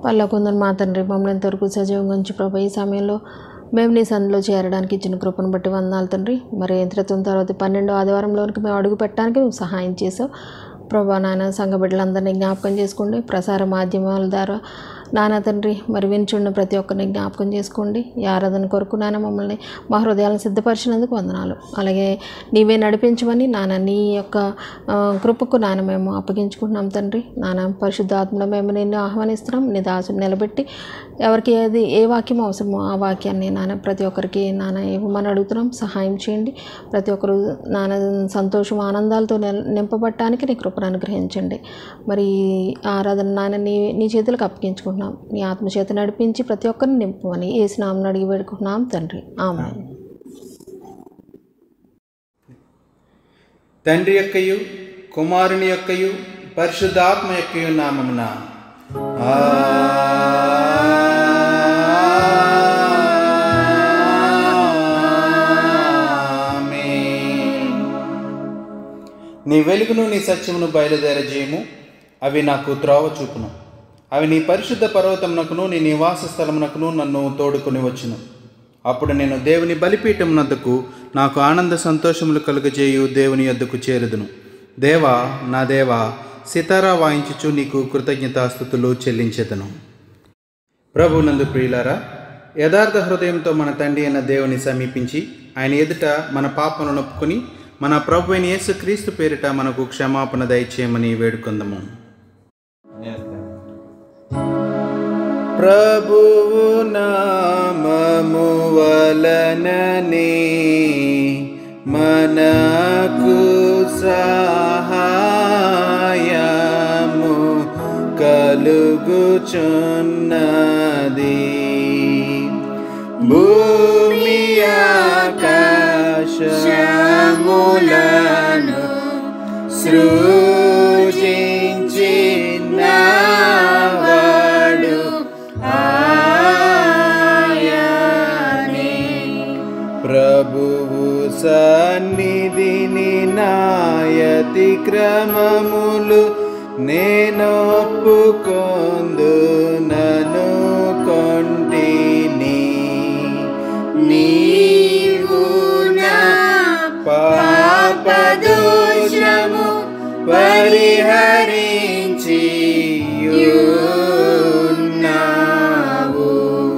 పల్లకొందని మా తండ్రి మమ్మల్ని ఎంతవరకు సజీవంగా ఉంచి ప్రభా ఈ సమయంలో మేము నీ సన్నిలో చేరడానికి ఇచ్చిన కృపను బట్టి వందనాలు తండ్రి మరి ఎంతత్వం తర్వాత పన్నెండో ఆదివారంలోనికి మేము అడుగు పెట్టడానికి నువ్వు సహాయం చేసావు ప్రభా నాయన సంఘ బిడ్డలందరినీ జ్ఞాపకం చేసుకోండి ప్రసార మాధ్యమాల ద్వారా నానా తండ్రి మరి వినిచున్న ప్రతి ఒక్కరిని జ్ఞాపకం చేసుకోండి ఈ ఆరాధన కొరకు నాన్న మమ్మల్ని మా హృదయాలను సిద్ధపరిచినందుకు వందనాలు అలాగే నీవే నడిపించమని నాన్న నీ యొక్క ఆ, కృపకు నాన్న మేము అప్పగించుకుంటున్నాం తండ్రి నాన్న పరిశుద్ధాత్మలో మేము నిన్ను ఆహ్వానిస్తున్నాం నీ దాసుని నిలబెట్టి ఎవరికి ఏది ఏ వాక్యం అవసరమో ఆ వాక్యాన్ని నాన్న ప్రతి ఒక్కరికి నాన్న ఇవ్వమని అడుగుతున్నాం సహాయం చేయండి ప్రతి ఒక్కరు నాన్న సంతోషం ఆనందాలతో నిల- నింపబట్టడానికి నీ కృపను అనుగ్రహించండి మరి ఈ ఆరాధన నాన్న నీ నీ చేతులకు అప్పగించుకుంటున్నాం నీ ఆత్మచేత నడిపించి ప్రతి ఒక్కరిని నింపమని ఏ స్నామం అడిగి పెడుకుంటున్నాం తండ్రి ఆమె తండ్రి యొక్కయు కుమారుని యొక్కయు పరిశుద్ధాత్మ యొక్కయు నామమున ఆమేన్. నీ వెలుగును నీ సత్యమును బయలుదేరజేయము అవి నాకు త్రోవ చూపును అవి నీ పరిశుద్ధ పర్వతమునకును నీ నివాస స్థలమునకును నన్ను తోడుకొని వచ్చును అప్పుడు నేను దేవుని బలిపీఠమునద్దకు నాకు ఆనంద సంతోషములు కలుగజేయు దేవుని యొద్దకు చేరుదును దేవా నా దేవా సితారా వాయించుచు నీకు కృతజ్ఞతాస్థుతులు చెల్లించెదను ప్రభునందు ప్రియులారా యథార్థ హృదయంతో మన తండ్రి అయిన దేవుని సమీపించి ఆయన ఎదుట మన పాపలను ఒప్పుకొని మన ప్రభు అయిన యేసు క్రీస్తు పేరిట మనకు క్షమాపణ దయచేయమని వేడుకుందాము ప్రభువు నామము వలననే మనకు సహాయము కలుగుచున్నది భూమి ఆకాశములను సృజించినవాడు ఆయనే ప్రభువు సన్నిధిని నాయతి క్రమములు నేనొప్పుకొందు నను కొంటిని నీవు నా పాపదోషము పరిహరించి ఉన్నావు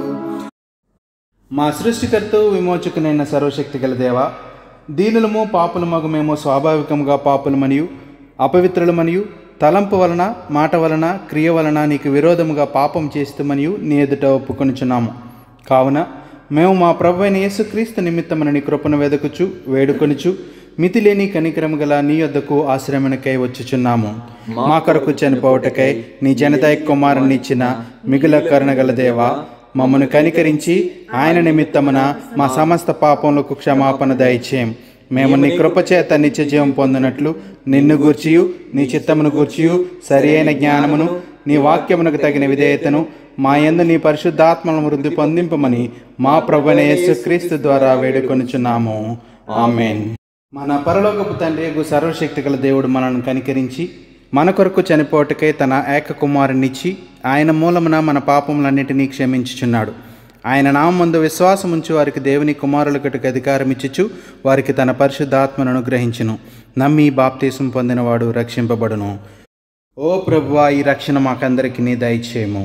మా సృష్టికర్త విమోచకునైన సర్వశక్తి గల దేవ దీనులము పాపులమగు మేము స్వాభావికంగా పాపులమనియు అపవిత్రులమనియు తలంపు వలన మాట వలన క్రియ వలన నీకు విరోధముగా పాపం చేస్తామనియు నీ ఎదుట ఒప్పుకొనుచున్నాము కావున మేము మా ప్రభు అయిన యేసుక్రీస్తు నిమిత్తమని నీ కృపను వెదకుచు వేడుకొనుచు మితిలేని కనికరము గల నీ యొద్దకు ఆశ్రమణకై వచ్చుచున్నాము మా కొరకు చనిపోవటకై నీ జనతాయ కుమారుని ఇచ్చిన మిగుల కరుణగల దేవా మమ్మను కనికరించి ఆయన నిమిత్తమున మా సమస్త పాపములకు క్షమాపణ దయచేయం మేము నీ కృపచేత నిత్య జీవం పొందినట్లు నిన్ను గూర్చియు నీ చిత్తమును గూర్చియు సరి అయిన జ్ఞానమును నీ వాక్యమునకు తగిన విధేయతను మా యందు నీ పరిశుద్ధాత్మలను వృద్ధి పొందింపమని మా ప్రభువైన యేసుక్రీస్తు ద్వారా వేడుకొనుచున్నాము ఆమెన్ మన పరలోకపు తండ్రి యగు సర్వశక్తి గల దేవుడు మనల్ని కనికరించి మన కొరకు చనిపోవటకై తన ఏక కుమారునిచ్చి ఆయన మూలమున మన పాపములన్నిటినీ క్షమించుచున్నాడు ఆయన నామందు విశ్వాసం ఉంచి వారికి దేవుని కుమారులకటికి అధికారం ఇచ్చుచు వారికి తన పరిశుద్ధాత్మను అనుగ్రహించును నమ్మి బాప్తీసం పొందినవాడు రక్షింపబడును ఓ ప్రభువా ఈ రక్షణ మాకందరికి నీ దయచేయము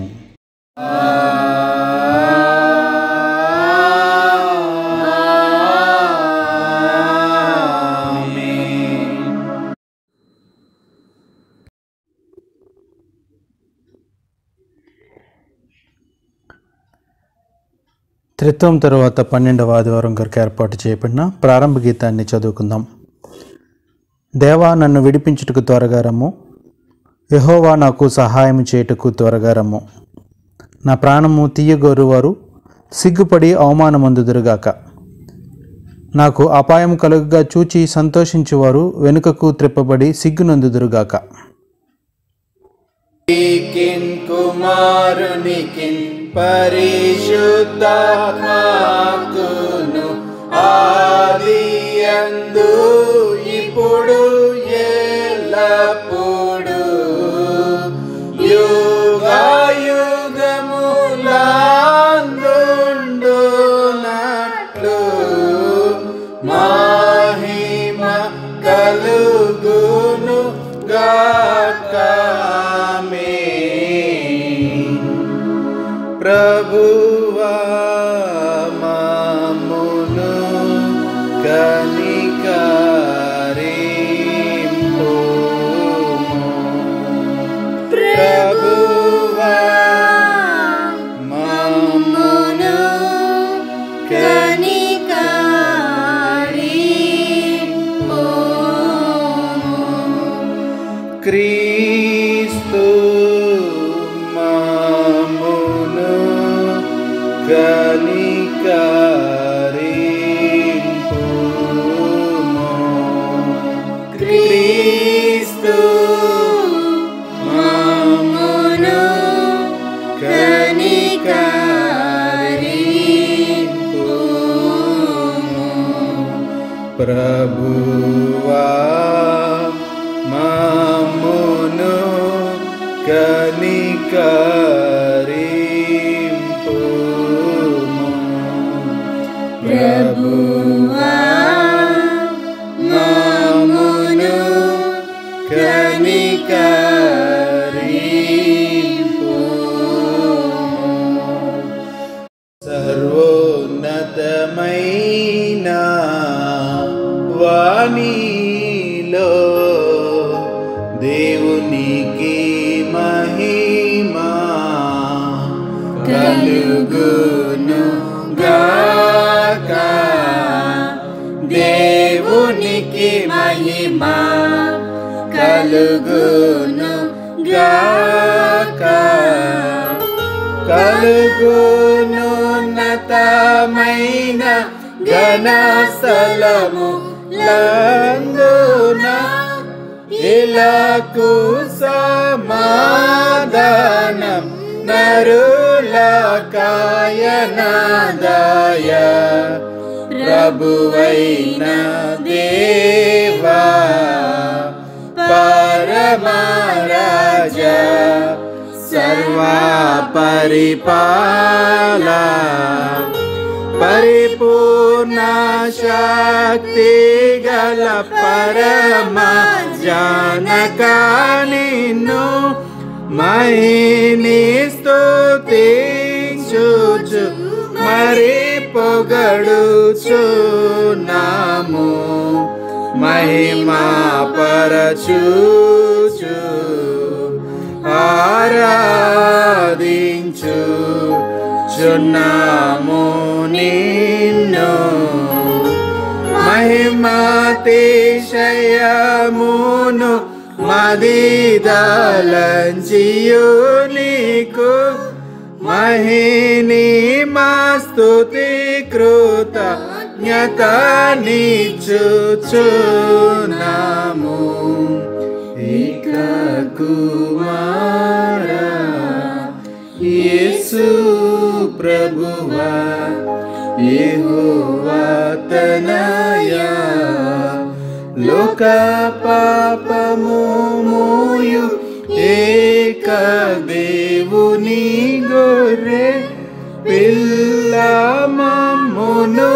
త్రిత్వం తరువాత పన్నెండవ ఆదివారం కొరకు ఏర్పాటు చేయబడిన ప్రారంభ గీతాన్ని చదువుకుందాం దేవా నన్ను విడిపించుటకు త్వరగా రమ్ము యహోవా నాకు సహాయం చేయుటకు త్వరగా రమ్ము నా ప్రాణము తీయగోరువారు సిగ్గుపడి అవమానమందుదురుగాక నాకు అపాయం కలుగగా చూచి సంతోషించువారు వెనుకకు త్రిప్పబడి సిగ్గునందుదురుగాక కిన్ కుమారునికిన్ పరిశుద్ధాత్మకును ఆదియందు ఇప్పుడు ఎల్లప్పుడు యుగాయుగములందు క్రీస్తు మామును కనికరింపుము. క్రీస్తు మామును కనికరింపుము. ప్రభువా మామును కనికరింపుము. ప్రభువా మామును కనికరింపుము. సర్వోన్నతమైన వాణిలో దేవునికి మహిమా కలుగును గాక దేవునికి మహిమా కలుగును గాక కలుగునున్నతమైన ఘనస్థలము లందున ఇలాకు సమాధానం నరులకాయనాదాయ ప్రభువైన దేవా పరమరాజా సర్వా పరిపాల పరిపూర్ణ శక్తి గల పరమ జానక నిన్ను మహిని స్తుతించుచు మరి పొగడుచున్నాము మహిమా పరచూచు ఆరాధించు చున్నాము నిన్ను మహిమాతిశయమును మదిదలంచియు నీకు మహిని మాస్తుతి కృత జ్ఞతనిచుచున్నాము ఇక కుమార యేసు ప్రభువా యెహోవా తనయా లోక పాపము మోయు ఏక దేవుని గొర్రె పిల్ల మమ్మును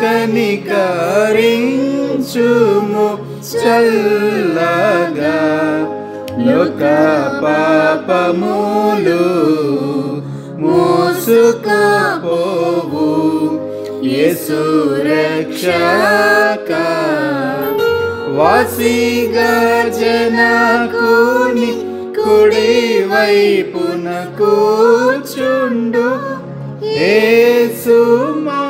కనికరించుము చల్లగా లోక పాపములు మోసుకపోవు యేసు రక్షక వాసిగా జనకుని కుడి వైపున కూచుండు యేసు మా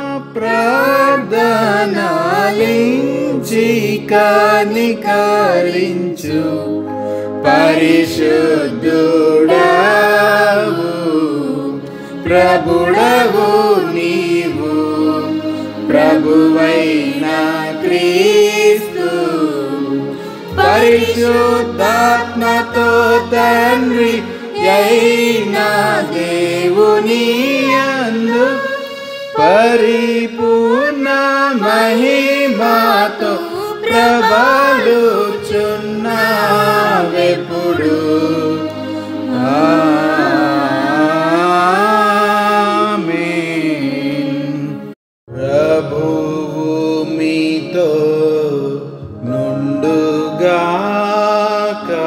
ప్రార్థనాలించి కనికరించు పరిశుద్ధుడవు ప్రభుడవు నీవు ప్రభువైన క్రీస్తు పరిశుద్ధాత్మతో తండ్రి అయిన దేవుని యందు పరిపూర్ణ మహిమాతో ప్రబలుచున్నావెప్పుడు ఆమేన్. ప్రభువు మీతో నుండుగాక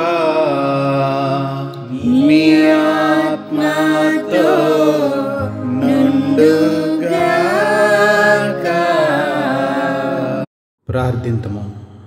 మీ ఆత్మతో నుండుగాక ప్రార్థింతము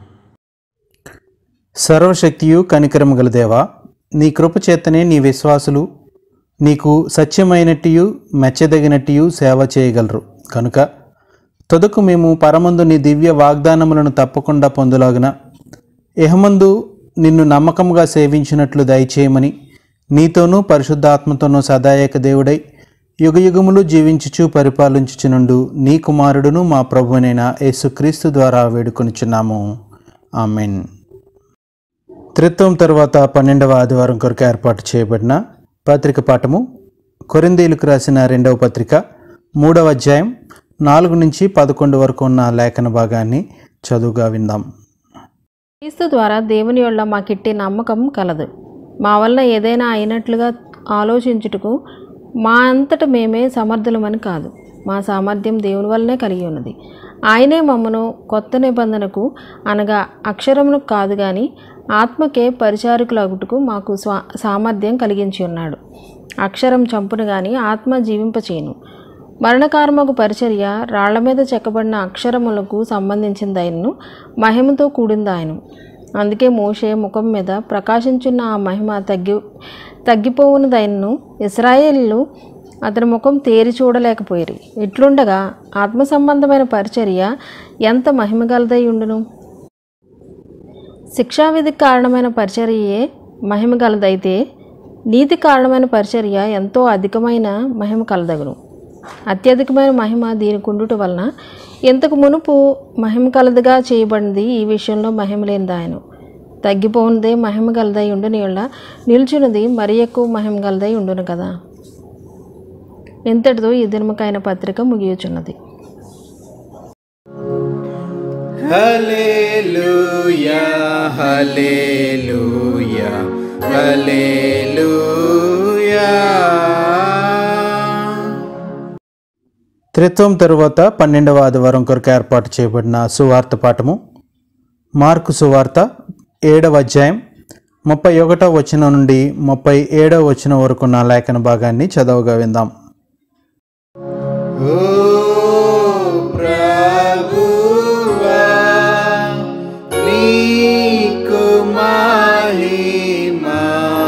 సర్వశక్తియు కనికరము గల దేవా నీ కృప చేతనే నీ విశ్వాసులు నీకు సత్యమైనట్టియు మెచ్చదగినట్టియు సేవ చేయగలరు కనుక తొదకు మేము పరమందు నీ దివ్య వాగ్దానములను తప్పకుండా పొందులాగున ఇహమందు నిన్ను నమ్మకంగా సేవించినట్లు దయచేయమని నీతోనూ పరిశుద్ధాత్మతోనూ సదాయక దేవుడై యుగయుగములు జీవించుచు పరిపాలించుచునుండు నీ కుమారుడును మా ప్రభువనైన యేసుక్రీస్తు ద్వారా వేడుకొనిచున్నాము ఆమెన్ త్రిత్వం తరువాత పన్నెండవ ఆదివారం కొరకు ఏర్పాటు చేయబడిన పత్రిక పాఠము కొరిందీలకు రాసిన రెండవ పత్రిక మూడవ అధ్యాయం నాలుగు నుంచి పదకొండు వరకు ఉన్న లేఖన భాగాన్ని చదువుగా విందాం క్రీస్తు ద్వారా దేవుని వల్ల మాకిట్టి నమ్మకం కలదు మా వల్ల ఏదైనా అయినట్లుగా ఆలోచించుటకు మా అంతట మేమే సమర్థులమని కాదు మా సామర్థ్యం దేవుని వల్లనే కలిగి ఉన్నది ఆయనే మమ్మను కొత్త నిబంధనకు అనగా అక్షరమునకు కాదు కానీ ఆత్మకే పరిచారకులగుటకు మాకు స్వా సామర్థ్యం కలిగించి ఉన్నాడు అక్షరం చంపును గాని ఆత్మ జీవింపచేయను మరణకారమకు పరిచర్య రాళ్ల మీద చెక్కబడిన అక్షరములకు సంబంధించిందైనను మహిమతో కూడిందాయను అందుకే మోషే ముఖం మీద ప్రకాశించున్న ఆ మహిమ తగ్గి తగ్గిపోవునదైనను ఇస్రాయేలీలు అతని ముఖం తేరి చూడలేకపోయిరి ఇట్లుండగా ఆత్మ సంబంధమైన పరిచర్య ఎంత మహిమగలదై ఉండును శిక్షావిధికి కారణమైన పరిచర్యయే మహిమ కలదైతే నీతి కారణమైన పరిచర్య ఎంతో అధికమైన మహిమ కలదగును అత్యధికమైన మహిమ దీనికి ఉండుట వలన ఇంతకు మునుపు మహిమ కలదుగా చేయబడింది ఈ విషయంలో మహిమ లేనిది ఆయన తగ్గిపోనిదే మహిమ గలదై ఉండుని వల్ల నిల్చున్నది మరి ఎక్కువ మహిమ గలదై ఉండును కదా ఇంతటితో ఈ దినమకైన పత్రిక ముగియుచున్నది హల్లెలూయా హల్లెలూయా హల్లెలూయా త్రిత్వం తరువాత పన్నెండవ ఆదివారం కొరకు ఏర్పాటు చేయబడిన సువార్త పాఠము మార్కు సువార్త ఏడవ అధ్యాయం ముప్పై ఒకటవ వచనం నుండి ముప్పై ఏడవ వచనం వరకు ఉన్న లేఖన భాగాన్ని చదవగా విందాం ఓ ప్రభువా నీకు మహిమా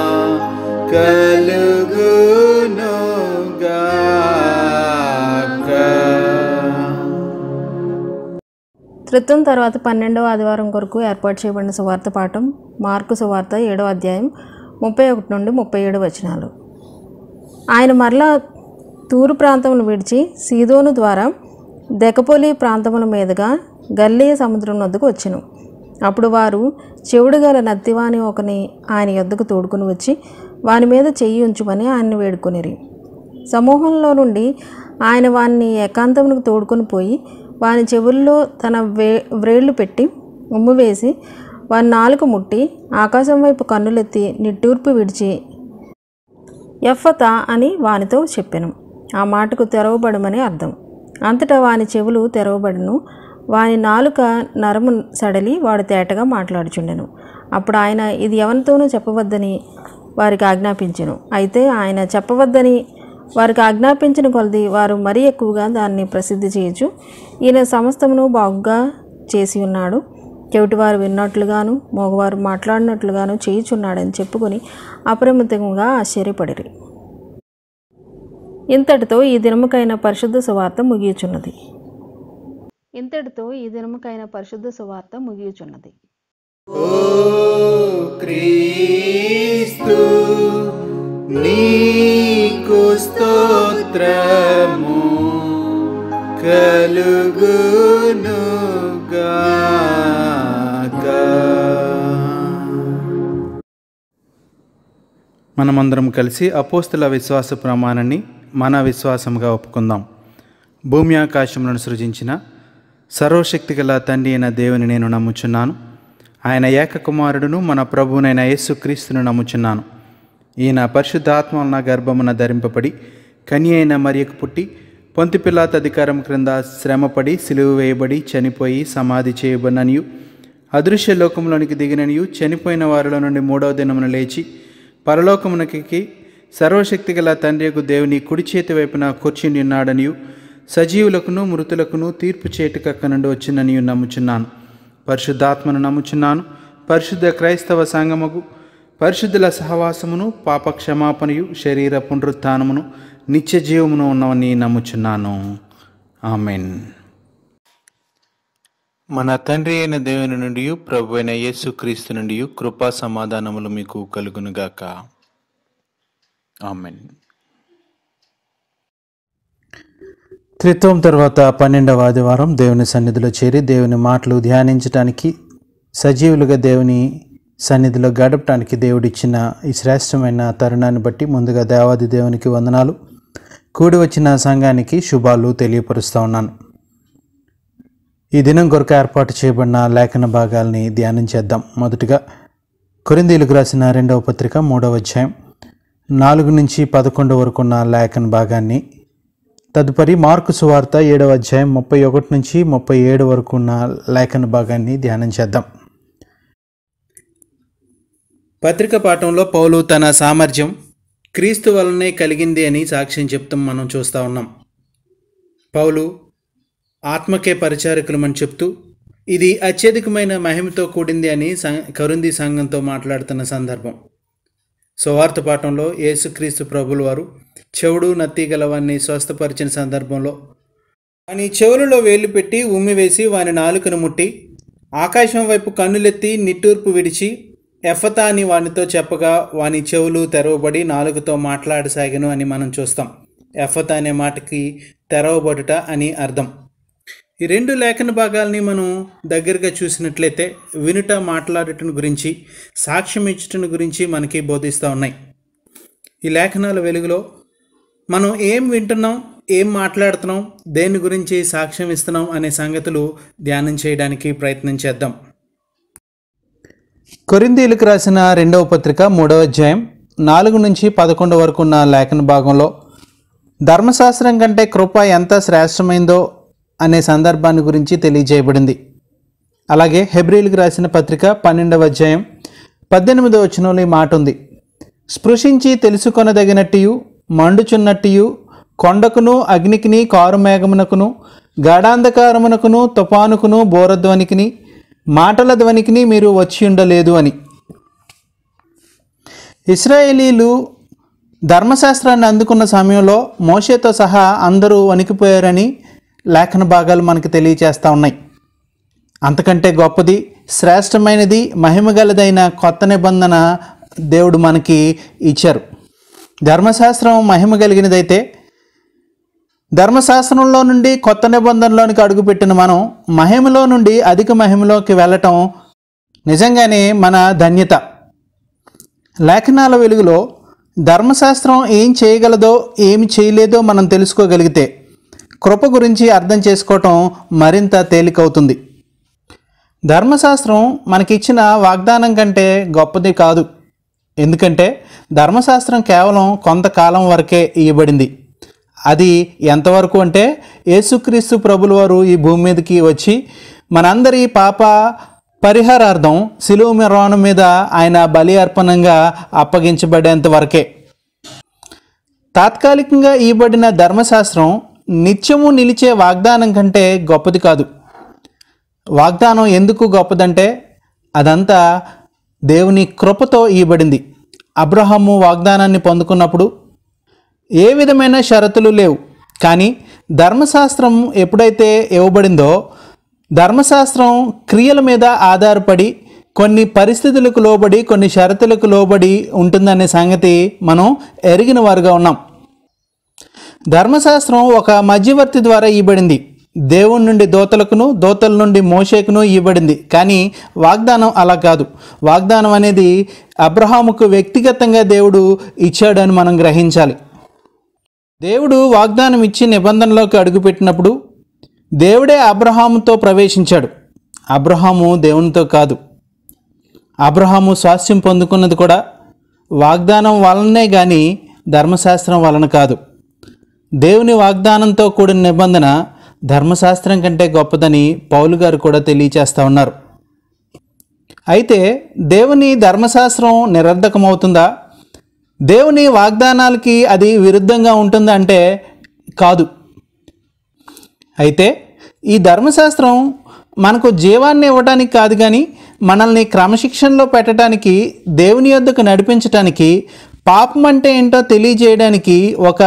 కలుగునుగాక త్రిత్వం తర్వాత పన్నెండవ ఆదివారం కొరకు ఏర్పాటు చేయబడిన సువార్త పాఠం మార్కు సువార్త ఏడవ అధ్యాయం ముప్పై ఒకటి నుండి ముప్పై ఏడు వచనాలు ఆయన మరలా తూరు ప్రాంతమును విడిచి సీదోను ద్వారా దెకపోలి ప్రాంతముల మీదుగా గల్లియ సముద్రం వద్దకు వచ్చెను అప్పుడు వారు చెవుడు గల నత్తివాని ఒకని ఆయన యొద్దకు తోడుకుని వచ్చి వాని మీద చెయ్యి ఉంచుమని ఆయన్ని వేడుకొనిరి సమూహంలో నుండి ఆయన వారిని ఏకాంతమునకు తోడుకొని పోయి వాని చెవుల్లో తన వే వ్రేళ్లు పెట్టి ఉమ్ము వేసి వాని నాలుక ముట్టి ఆకాశం వైపు కన్నులెత్తి నిట్టూర్పు విడిచి ఎఫత అని వానితో చెప్పెను ఆ మాటకు తెరవబడమని అర్థం అంతటా వాని చెవులు తెరవబడును వాని నాలుక నరము సడలి వాడు తేటగా మాట్లాడుచుండెను అప్పుడు ఆయన ఇది ఎవరితోనూ చెప్పవద్దని వారికి ఆజ్ఞాపించెను అయితే ఆయన చెప్పవద్దని వారికి ఆజ్ఞాపించిన కొలది వారు మరీ ఎక్కువగా దాన్ని ప్రసిద్ధి చేయొచ్చు ఈయన సమస్తమును బాగుగా చేసి ఉన్నాడు చెవిటివారు విన్నట్లుగాను మగవారు మాట్లాడినట్లుగాను చేయుచున్నాడని చెప్పుకొని అప్రమితంగా ఆశ్చర్యపడిరి ఇంతటితో ఈ దినముకైన పరిశుద్ధ సువార్త ముగియుచున్నది ఇంతటితో ఈ దినముకైన పరిశుద్ధ సువార్త ముగియుచున్నది ఓ క్రీస్తు నీకు స్తోత్రము కలుగునుగాక మనమందరం కలిసి అపోస్తుల విశ్వాస ప్రమాణాన్ని మన విశ్వాసంగా ఒప్పుకుందాం భూమి ఆకాశములను సృజించిన సర్వశక్తి గల తండ్రి అయిన దేవుని నేను నమ్ముచున్నాను ఆయన ఏక కుమారుడును మన ప్రభువునైన యేసుక్రీస్తును నమ్ముచున్నాను ఈయన పరిశుద్ధాత్మ వలన గర్భమున ధరింపబడి కని అయిన మరియకు పుట్టి పొంతిపిల్లాత అధికారం క్రింద శ్రమపడి సిలువ వేయబడి చనిపోయి సమాధి చేయబడిననియు అదృశ్య లోకంలోనికి దిగిననియు చనిపోయిన వారిలో నుండి మూడవ దినమున లేచి పరలోకమునకి సర్వశక్తి గల తండ్రియకు దేవుని కుడి చేతి వైపున కూర్చుని ఉన్నాడనియు సజీవులకును మృతులకును తీర్పు చేటుకక్క నుండి వచ్చిననియు నమ్ముచున్నాను పరిశుద్ధాత్మను నమ్ముచున్నాను పరిశుద్ధ క్రైస్తవ సంగమకు పరిశుద్ధుల సహవాసమును పాప క్షమాపణయు శరీర పునరుత్నమును నిత్య జీవమును ఉన్నవని నమ్ముచున్నాను ఆమెన్ మన తండ్రి అయిన దేవుని నుండి ప్రభు అయిన యేసు క్రీస్తు నుండి కృపా సమాధానములు మీకు కలుగునుగాక ఆమెన్ త్రిత్వం తర్వాత పన్నెండవ ఆదివారం దేవుని సన్నిధిలో చేరి దేవుని మాటలు ధ్యానించటానికి సజీవులుగా దేవుని సన్నిధిలో గడపటానికి దేవుడిచ్చిన ఈ శ్రేష్టమైన తరుణాన్ని బట్టి ముందుగా దేవాది దేవునికి వందనాలు కూడి వచ్చిన సంఘానికి శుభాలు తెలియపరుస్తూ ఉన్నాను ఈ దినం కొరకు ఏర్పాటు చేయబడిన లేఖన భాగాల్ని ధ్యానం చేద్దాం మొదటిగా కొరిందీలకు రాసిన రెండవ పత్రిక మూడవ అధ్యాయం నాలుగు నుంచి పదకొండు వరకు ఉన్న లేఖన భాగాన్ని తదుపరి మార్కు సువార్త ఏడవ అధ్యాయం ముప్పై ఒకటి నుంచి ముప్పై ఏడు వరకు ఉన్న లేఖన భాగాన్ని ధ్యానం చేద్దాం పత్రిక పాఠంలో పౌలు తన సామర్థ్యం క్రీస్తు వలనే కలిగింది అని సాక్ష్యం చెప్తాం మనం చూస్తూ ఉన్నాం పౌలు ఆత్మకే పరిచారకులమని చెప్తూ ఇది అత్యధికమైన మహిమతో కూడింది అని సం- కరుంది సంఘంతో మాట్లాడుతున్న సందర్భం సువార్త పాఠంలో యేసుక్రీస్తు ప్రభుల వారు చెవుడు నత్తి గలవాన్ని స్వస్థపరిచిన సందర్భంలో వాని చెవులలో వేలు పెట్టి ఉమ్మివేసి వాని నాలుకను ముట్టి ఆకాశం వైపు కన్నులెత్తి నిట్టూర్పు విడిచి ఎఫతా అని వానితో చెప్పగా వాని చెవులు తెరవబడి నాలుగుతో మాట్లాడసాగను అని మనం చూస్తాం ఎఫత అనే మాటకి తెరవబడుట అని అర్థం ఈ రెండు లేఖన భాగాల్ని మనం దగ్గరగా చూసినట్లయితే వినుట మాట్లాడటం గురించి సాక్ష్యం ఇచ్చటం గురించి మనకి బోధిస్తూ ఉన్నాయి ఈ లేఖనాల వెలుగులో మనం ఏం వింటున్నాం ఏం మాట్లాడుతున్నాం దేని గురించి సాక్ష్యం ఇస్తున్నాం అనే సంగతులు ధ్యానం చేయడానికి ప్రయత్నం చేద్దాం కొరిందీలకు రాసిన రెండవ పత్రిక మూడవ అధ్యాయం నాలుగు నుంచి పదకొండు వరకు ఉన్న లేఖన భాగంలో ధర్మశాస్త్రం కంటే కృప ఎంత శ్రేష్టమైందో అనే సందర్భాన్ని గురించి తెలియజేయబడింది అలాగే హెబ్రిల్కి రాసిన పత్రిక పన్నెండవ అధ్యాయం పద్దెనిమిదవ వచనంలో ఈ మాట ఉంది స్పృశించి తెలుసుకొనదగినట్టియు మండుచున్నట్టియు కొండకును అగ్నికిని కారుమేఘమునకును గాఢాంధకారమునకును తుఫానుకును బోరధ్వనికిని మాటల ధ్వనికిని మీరు వచ్చి ఉండలేదు అని ఇస్రాయేలీలు ధర్మశాస్త్రాన్ని అందుకున్న సమయంలో మోషేతో సహా అందరూ వణికిపోయారని లేఖన భాగాలు మనకు తెలియచేస్తూ ఉన్నాయి అంతకంటే గొప్పది శ్రేష్టమైనది మహిమగలదైన కొత్త నిబంధన దేవుడు మనకి ఇచ్చారు ధర్మశాస్త్రం మహిమ కలిగినదైతే ధర్మశాస్త్రంలో నుండి కొత్త నిబంధనలోనికి అడుగుపెట్టిన మనం మహిమలో నుండి అధిక మహిమలోకి వెళ్ళటం నిజంగానే మన ధన్యత లేఖనాల వెలుగులో ధర్మశాస్త్రం ఏం చేయగలదో ఏమి చేయలేదో మనం తెలుసుకోగలిగితే కృప గురించి అర్థం చేసుకోవటం మరింత తేలికవుతుంది ధర్మశాస్త్రం మనకిచ్చిన వాగ్దానం కంటే గొప్పది కాదు ఎందుకంటే ధర్మశాస్త్రం కేవలం కొంతకాలం వరకే ఇవ్వబడింది అది ఎంతవరకు అంటే యేసుక్రీస్తు ప్రభుల వారు ఈ భూమి మీదకి వచ్చి మనందరి పాప పరిహారార్థం శిలువ మిరాణం మీద ఆయన బలి అర్పణంగా అప్పగించబడేంత వరకే తాత్కాలికంగా ఇవ్వబడిన ధర్మశాస్త్రం నిత్యము నిలిచే వాగ్దానం కంటే గొప్పది కాదు వాగ్దానం ఎందుకు గొప్పదంటే అదంతా దేవుని కృపతో ఇవ్వబడింది అబ్రహాము వాగ్దానాన్ని పొందుకున్నప్పుడు ఏ విధమైన షరతులు లేవు కానీ ధర్మశాస్త్రం ఎప్పుడైతే ఇవ్వబడిందో ధర్మశాస్త్రం క్రియల మీద ఆధారపడి కొన్ని పరిస్థితులకు లోబడి కొన్ని షరతులకు లోబడి ఉంటుందనే సంగతి మనం ఎరిగిన వారుగా ఉన్నాం ధర్మశాస్త్రం ఒక మధ్యవర్తి ద్వారా ఇవ్వబడింది దేవుని నుండి దోతలకును దోతల నుండి మోషేకును ఇవ్వబడింది కానీ వాగ్దానం అలా కాదు వాగ్దానం అనేది అబ్రహాముకు వ్యక్తిగతంగా దేవుడు ఇచ్చాడని మనం గ్రహించాలి దేవుడు వాగ్దానం ఇచ్చి నిబంధనలోకి అడుగుపెట్టినప్పుడు దేవుడే అబ్రహాముతో ప్రవేశించాడు అబ్రహాము దేవునితో కాదు అబ్రహాము స్వాస్థ్యం పొందుకున్నది కూడా వాగ్దానం వలనే కానీ ధర్మశాస్త్రం వలన కాదు దేవుని వాగ్దానంతో కూడిన నిబంధన ధర్మశాస్త్రం కంటే గొప్పదని పౌలు గారు కూడా తెలియచేస్తూ ఉన్నారు అయితే దేవుని ధర్మశాస్త్రం నిరర్ధకమవుతుందా దేవుని వాగ్దానాలకి అది విరుద్ధంగా ఉంటుందా అంటే కాదు అయితే ఈ ధర్మశాస్త్రం మనకు జీవాన్ని ఇవ్వడానికి కాదు కానీ మనల్ని క్రమశిక్షణలో పెట్టడానికి దేవుని యొద్దకు నడిపించడానికి పాపం అంటే ఏంటో తెలియజేయడానికి ఒక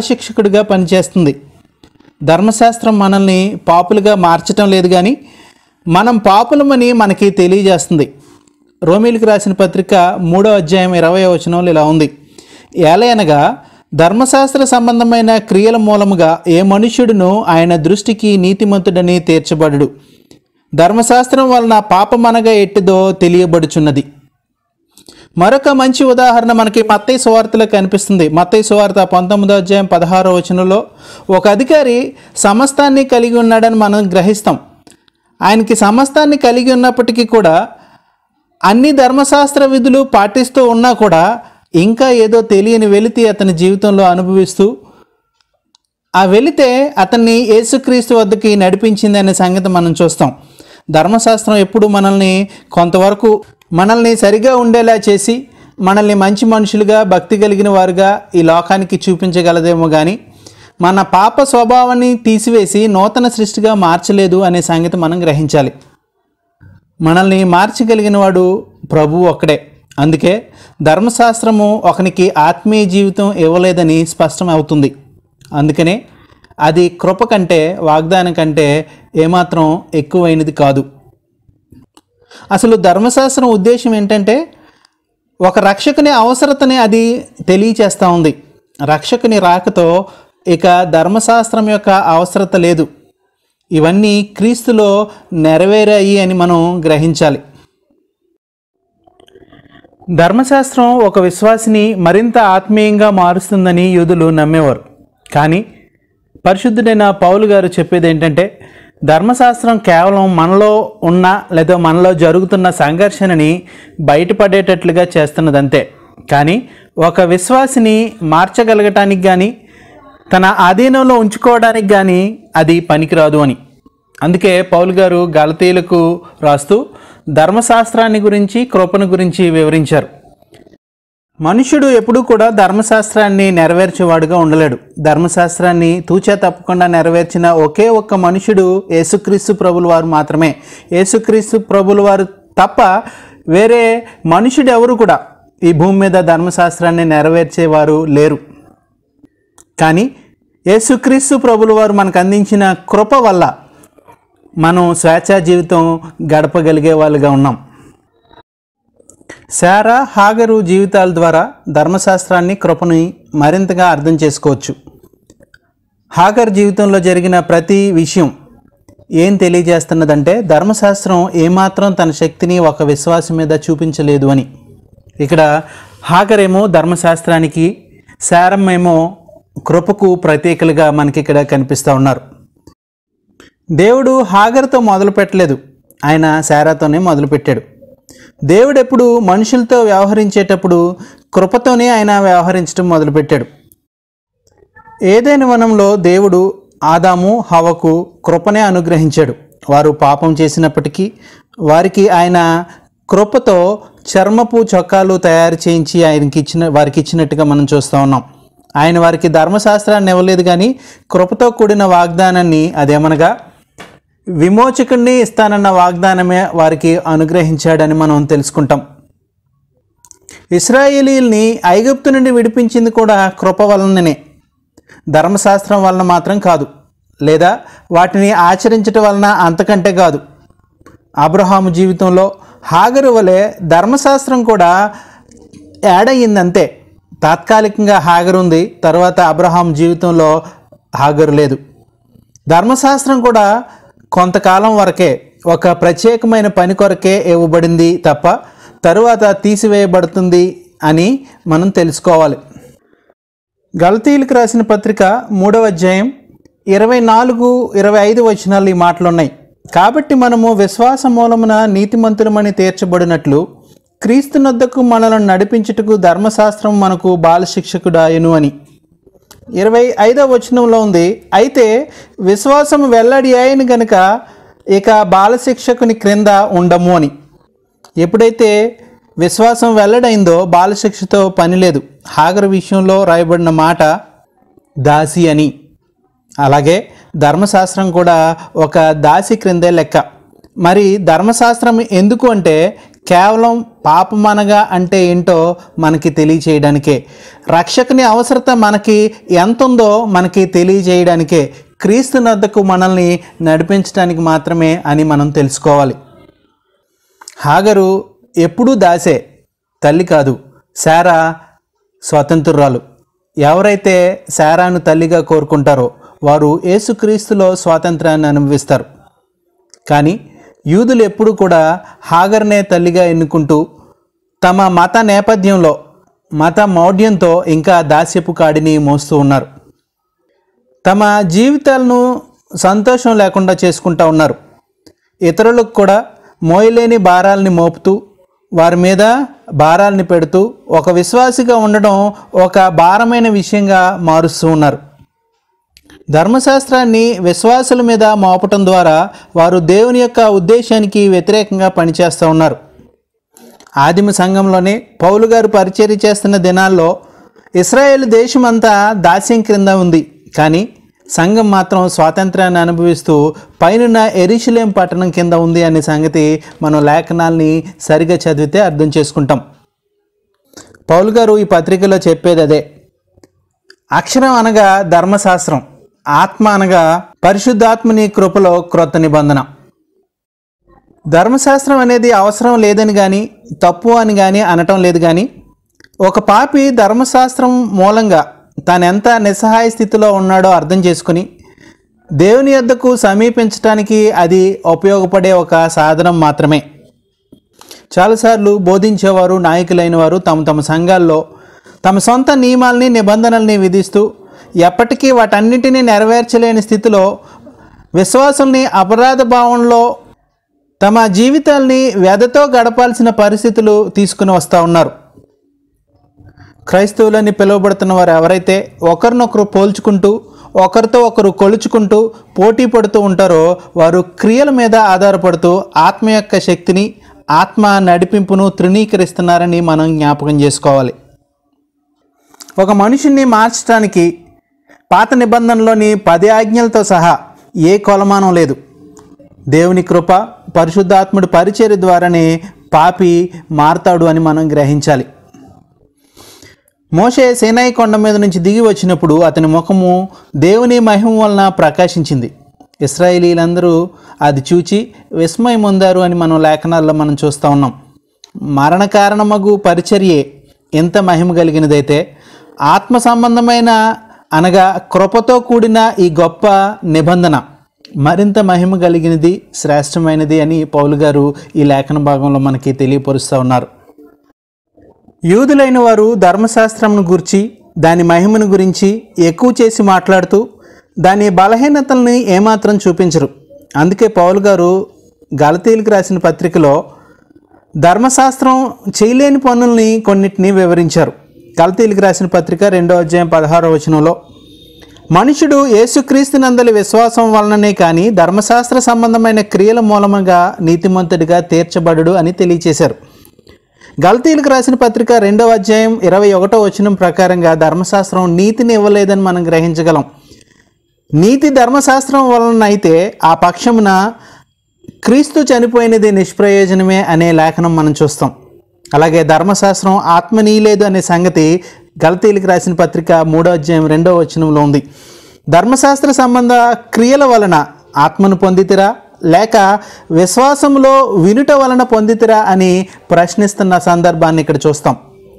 బాలశిక్షకుడిగా పనిచేస్తుంది ధర్మశాస్త్రం మనల్ని పాపులుగా మార్చటం లేదు కానీ మనం పాపులమని మనకి తెలియజేస్తుంది రోమిలికి రాసిన పత్రిక మూడో అధ్యాయం ఇరవై వచనంలో ఇలా ఉంది ఏలయనగా ధర్మశాస్త్ర సంబంధమైన క్రియల మూలముగా ఏ మనుష్యుడును ఆయన దృష్టికి నీతిమంతుడని తీర్చబడడు ధర్మశాస్త్రం వలన పాపమనగా ఎట్టిదో తెలియబడుచున్నది మరొక మంచి ఉదాహరణ మనకి మత్తయి సువార్తలో కనిపిస్తుంది మత్తయి సువార్త పంతొమ్మిదో అధ్యాయం పదహారో వచనంలో ఒక అధికారి సమస్తాన్ని కలిగి ఉన్నాడని మనం గ్రహిస్తాం ఆయనకి సమస్తాన్ని కలిగి ఉన్నప్పటికీ కూడా అన్ని ధర్మశాస్త్ర విధులు పాటిస్తూ ఉన్నా కూడా ఇంకా ఏదో తెలియని వెలితి అతని జీవితంలో అనుభవిస్తూ ఆ వెళితే అతన్ని యేసుక్రీస్తు వద్దకి నడిపించింది అనే సంగతి మనం చూస్తాం ధర్మశాస్త్రం ఎప్పుడు మనల్ని కొంతవరకు మనల్ని సరిగా ఉండేలా చేసి మనల్ని మంచి మనుషులుగా భక్తి కలిగిన వారుగా ఈ లోకానికి చూపించగలదేమో కానీ మన పాప స్వభావాన్ని తీసివేసి నూతన సృష్టిగా మార్చలేదు అనే సంగతి మనం గ్రహించాలి మనల్ని మార్చగలిగిన వాడు ప్రభు ఒక్కడే అందుకే ధర్మశాస్త్రము ఒకనికి ఆత్మీయ జీవితం ఇవ్వలేదని స్పష్టం అవుతుంది అందుకనే అది కృప కంటే వాగ్దానం కంటే ఏమాత్రం ఎక్కువైనది కాదు అసలు ధర్మశాస్త్రం ఉద్దేశం ఏంటంటే ఒక రక్షకుని అవసరతని అది తెలియచేస్తూ ఉంది రక్షకుని రాకతో ఇక ధర్మశాస్త్రం యొక్క అవసరత లేదు ఇవన్నీ క్రీస్తులో నెరవేరాయి అని మనం గ్రహించాలి ధర్మశాస్త్రం ఒక విశ్వాసిని మరింత ఆత్మీయంగా మారుస్తుందని యూదులు నమ్మేవారు కానీ పరిశుద్ధుడైన పౌలు గారు చెప్పేది ఏంటంటే ధర్మశాస్త్రం కేవలం మనలో ఉన్న లేదా మనలో జరుగుతున్న సంఘర్షణని బయటపడేటట్లుగా చేస్తున్నదంతే కానీ ఒక విశ్వాసిని మార్చగలగటానికి కానీ తన ఆధీనంలో ఉంచుకోవడానికి కానీ అది పనికిరాదు అని అందుకే పౌలు గారు గలతీయులకు రాస్తూ ధర్మశాస్త్రాన్ని గురించి కృపను గురించి వివరించారు మనుషుడు ఎప్పుడూ కూడా ధర్మశాస్త్రాన్ని నెరవేర్చేవాడుగా ఉండలేడు ధర్మశాస్త్రాన్ని తూచా తప్పకుండా నెరవేర్చిన ఒకే ఒక్క మనుషుడు యేసుక్రీస్తు ప్రభుల వారు మాత్రమే యేసుక్రీస్తు ప్రభుల వారు తప్ప వేరే మనుషుడు ఎవరు కూడా ఈ భూమి మీద ధర్మశాస్త్రాన్ని నెరవేర్చేవారు లేరు కానీ యేసుక్రీస్తు ప్రభుల వారు మనకు అందించిన కృప వల్ల మనం స్వేచ్ఛా జీవితం గడపగలిగే వాళ్ళుగా ఉన్నాం శారా హాగరు జీవితాల ద్వారా ధర్మశాస్త్రాన్ని కృపని మరింతగా అర్థం చేసుకోవచ్చు హాగర్ జీవితంలో జరిగిన ప్రతి విషయం ఏం తెలియజేస్తున్నదంటే ధర్మశాస్త్రం ఏమాత్రం తన శక్తిని ఒక విశ్వాసం మీద చూపించలేదు అని ఇక్కడ హాగర్ ఏమో ధర్మశాస్త్రానికి శారం ఏమో కృపకు ప్రతీకలుగా మనకి ఇక్కడ కనిపిస్తూ ఉన్నారు దేవుడు హాగర్తో మొదలు పెట్టలేదు ఆయన శారాతోనే మొదలుపెట్టాడు దేవుడు ఎప్పుడు మనుషులతో వ్యవహరించేటప్పుడు కృపతోనే ఆయన వ్యవహరించడం మొదలుపెట్టాడు ఏదైనా వనంలో దేవుడు ఆదాము హవకు కృపనే అనుగ్రహించాడు వారు పాపం చేసినప్పటికీ వారికి ఆయన కృపతో చర్మపు చొక్కాలు తయారు చేయించి ఆయనకి ఇచ్చిన వారికి ఇచ్చినట్టుగా మనం చూస్తూ ఉన్నాం ఆయన వారికి ధర్మశాస్త్రాన్ని ఇవ్వలేదు కానీ కృపతో కూడిన వాగ్దానాన్ని అదేమనగా విమోచకుడిని ఇస్తానన్న వాగ్దానమే వారికి అనుగ్రహించాడని మనం తెలుసుకుంటాం ఇస్రాయేలీల్ని ఐగుప్తు నుండి విడిపించింది కూడా కృప వలననే ధర్మశాస్త్రం వలన మాత్రం కాదు లేదా వాటిని ఆచరించటం వలన అంతకంటే కాదు అబ్రహాము జీవితంలో హాగరు వలె ధర్మశాస్త్రం కూడా యాడ్ అయ్యిందంతే తాత్కాలికంగా హాగరు ఉంది తర్వాత అబ్రహాం జీవితంలో హాగరు లేదు ధర్మశాస్త్రం కూడా కొంతకాలం వరకే ఒక ప్రత్యేకమైన పని కొరకే ఇవ్వబడింది తప్ప తరువాత తీసివేయబడుతుంది అని మనం తెలుసుకోవాలి గలతీలకు రాసిన పత్రిక మూడవ అధ్యాయం ఇరవై నాలుగు ఇరవై ఐదు వచనాలు ఈ మాటలు ఉన్నాయి కాబట్టి మనము విశ్వాస మూలమున నీతిమంతులమని తీర్చబడినట్లు క్రీస్తు నొద్దకు మనలను నడిపించుటకు ధర్మశాస్త్రం మనకు బాలశిక్షకుడాయను అని ఇరవై ఐదవ వచనంలో ఉంది అయితే విశ్వాసం వెల్లడి అయిన గనుక ఇక బాలశిక్షకుని క్రింద ఉండము అని ఎప్పుడైతే విశ్వాసం వెల్లడైందో బాలశిక్షతో పని లేదు హాగర్ విషయంలో రాయబడిన మాట దాసి అని అలాగే ధర్మశాస్త్రం కూడా ఒక దాసి క్రిందే లెక్క మరి ధర్మశాస్త్రం ఎందుకు అంటే కేవలం పాపమనగా అంటే ఏంటో మనకి తెలియచేయడానికే రక్షకుని అవసరత మనకి ఎంత ఉందో మనకి తెలియజేయడానికే క్రీస్తు నద్దకు మనల్ని నడిపించడానికి మాత్రమే అని మనం తెలుసుకోవాలి హాగరు ఎప్పుడూ దాసే తల్లి కాదు శారా స్వతంత్రురాలు ఎవరైతే శారాను తల్లిగా కోరుకుంటారో వారు యేసుక్రీస్తులో స్వాతంత్రాన్ని అనుభవిస్తారు కానీ యూదులు ఎప్పుడు కూడా హాగర్నే తల్లిగా ఎన్నుకుంటూ తమ మత నేపథ్యంలో మత మౌఢ్యంతో ఇంకా దాస్యపు కాడిని మోస్తూ ఉన్నారు తమ జీవితాలను సంతోషం లేకుండా చేసుకుంటా ఉన్నారు ఇతరులకు కూడా మోయలేని భారాల్ని మోపుతూ వారి మీద భారాల్ని పెడుతూ ఒక విశ్వాసిగా ఉండడం ఒక భారమైన విషయంగా మారుస్తూ ఉన్నారు ధర్మశాస్త్రాన్ని విశ్వాసుల మీద మోపటం ద్వారా వారు దేవుని యొక్క ఉద్దేశానికి వ్యతిరేకంగా పనిచేస్తూ ఉన్నారు ఆదిమ సంఘంలోనే పౌలు గారు పరిచర్య చేస్తున్న దినాల్లో ఇస్రాయేల్ దేశమంతా దాస్యం క్రింద ఉంది కానీ సంఘం మాత్రం స్వాతంత్రాన్ని అనుభవిస్తూ పైనున్న ఎరిశిలేం పట్టణం కింద ఉంది అనే సంగతి మనం లేఖనాల్ని సరిగా చదివితే అర్థం చేసుకుంటాం పౌలు గారు ఈ పత్రికలో చెప్పేది అదే అక్షరం అనగా ధర్మశాస్త్రం ఆత్మ అనగా పరిశుద్ధాత్మని కృపలో క్రొత్త నిబంధన ధర్మశాస్త్రం అనేది అవసరం లేదని కానీ తప్పు అని కానీ అనటం లేదు కానీ ఒక పాపి ధర్మశాస్త్రం మూలంగా తానెంత నిస్సహాయ స్థితిలో ఉన్నాడో అర్థం చేసుకుని దేవుని యొద్దకు సమీపించడానికి అది ఉపయోగపడే ఒక సాధనం మాత్రమే చాలాసార్లు బోధించేవారు నాయకులైన వారు తమ తమ సంఘాల్లో తమ సొంత నియమాల్ని నిబంధనల్ని విధిస్తూ ఎప్పటికీ వాటన్నిటినీ నెరవేర్చలేని స్థితిలో విశ్వాసుల్ని అపరాధ భావంలో తమ జీవితాల్ని వ్యధతో గడపాల్సిన పరిస్థితులు తీసుకుని వస్తూ ఉన్నారు క్రైస్తవులని పిలువబడుతున్న వారు ఎవరైతే ఒకరినొకరు పోల్చుకుంటూ ఒకరితో ఒకరు కొలుచుకుంటూ పోటీ పడుతూ ఉంటారో వారు క్రియల మీద ఆధారపడుతూ ఆత్మ యొక్క శక్తిని ఆత్మ నడిపింపును తృణీకరిస్తున్నారని మనం జ్ఞాపకం చేసుకోవాలి ఒక మనిషిని మార్చడానికి పాత నిబంధనలోని పది ఆజ్ఞలతో సహా ఏ కొలమానం లేదు దేవుని కృప పరిశుద్ధాత్ముడి పరిచర్య ద్వారానే పాపి మారతాడు అని మనం గ్రహించాలి మోషే సేనాయి కొండ మీద నుంచి దిగి వచ్చినప్పుడు అతని ముఖము దేవుని మహిమ వలన ప్రకాశించింది ఇస్రాయేలీలందరూ అది చూచి విస్మయం పొందారు అని మనం లేఖనాల్లో మనం చూస్తూ ఉన్నాం మరణ కారణమగు పరిచర్యే ఎంత మహిమ కలిగినదైతే ఆత్మ సంబంధమైన అనగా కృపతో కూడిన ఈ గొప్ప నిబంధన మరింత మహిమ కలిగినది శ్రేష్టమైనది అని పౌలు గారు ఈ లేఖన భాగంలో మనకి తెలియపరుస్తూ ఉన్నారు యూదులైన వారు ధర్మశాస్త్రంను గురించి దాని మహిమను గురించి ఎక్కువ చేసి మాట్లాడుతూ దాని బలహీనతల్ని ఏమాత్రం చూపించరు అందుకే పౌలు గారు గలతీలకు రాసిన పత్రికలో ధర్మశాస్త్రం చేయలేని పనుల్ని కొన్నిటిని వివరించారు గలతీలకు రాసిన పత్రిక రెండో అధ్యాయం పదహారో వచనంలో మనుషుడు యేసుక్రీస్తు నందలి విశ్వాసం వలననే కానీ ధర్మశాస్త్ర సంబంధమైన క్రియల మూలముగా నీతిమంతుడిగా తీర్చబడడు అని తెలియచేశారు గల్తీలకు రాసిన పత్రిక రెండవ అధ్యాయం ఇరవై ఒకటో వచనం ప్రకారంగా ధర్మశాస్త్రం నీతిని ఇవ్వలేదని మనం గ్రహించగలం నీతి ధర్మశాస్త్రం వలన అయితే ఆ పక్షమున క్రీస్తు చనిపోయినది నిష్ప్రయోజనమే అనే లేఖనం మనం చూస్తాం అలాగే ధర్మశాస్త్రం ఆత్మ నీలేదు అనే సంగతి గలతీలకు రాసిన పత్రిక మూడో అధ్యాయం రెండో వచనంలో ఉంది ధర్మశాస్త్ర సంబంధ క్రియల వలన ఆత్మను పొందితిరా లేక విశ్వాసంలో వినుట వలన పొందితిరా అని ప్రశ్నిస్తున్న సందర్భాన్ని ఇక్కడ చూస్తాం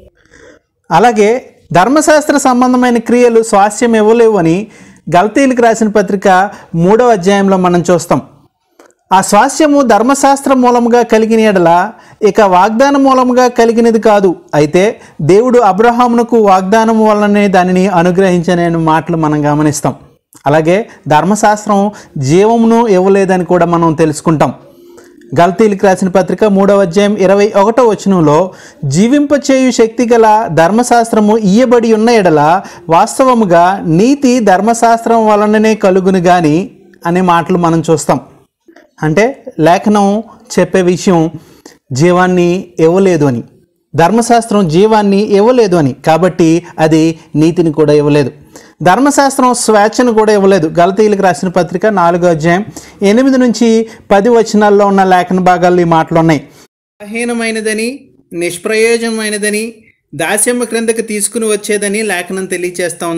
అలాగే ధర్మశాస్త్ర సంబంధమైన క్రియలు స్వాస్థ్యం ఇవ్వలేవు అని గల్తీలకు రాసిన పత్రిక మూడవ అధ్యాయంలో మనం చూస్తాం ఆ స్వాస్థ్యము ధర్మశాస్త్రం మూలముగా కలిగిన ఎడల ఇక వాగ్దానం మూలముగా కలిగినది కాదు అయితే దేవుడు అబ్రహామునకు వాగ్దానం వలనే దానిని అనుగ్రహించనే మాటలు మనం గమనిస్తాం అలాగే ధర్మశాస్త్రం జీవమును ఇవ్వలేదని కూడా మనం తెలుసుకుంటాం గల్తీలకు రాసిన పత్రిక మూడవ అధ్యాయం ఇరవై ఒకటో వచనంలో జీవింపచేయు శక్తి గల ధర్మశాస్త్రము ఇయ్యబడి ఉన్న ఎడల వాస్తవముగా నీతి ధర్మశాస్త్రం వలననే కలుగును గాని అనే మాటలు మనం చూస్తాం అంటే లేఖనం చెప్పే విషయం జీవాన్ని ఇవ్వలేదు అని ధర్మశాస్త్రం జీవాన్ని ఇవ్వలేదు అని కాబట్టి అది నీతిని కూడా ఇవ్వలేదు ధర్మశాస్త్రం స్వేచ్ఛను కూడా ఇవ్వలేదు గలతీయులకు రాసిన పత్రిక నాలుగో అధ్యాయం ఎనిమిది నుంచి పది వచనాల్లో ఉన్న లేఖన భాగాల్లో ఈ మాటలు ఉన్నాయి బలహీనమైనదని నిష్ప్రయోజనమైనదని దాస్యము క్రిందకు తీసుకుని వచ్చేదని లేఖనం తెలియచేస్తూ ఉంది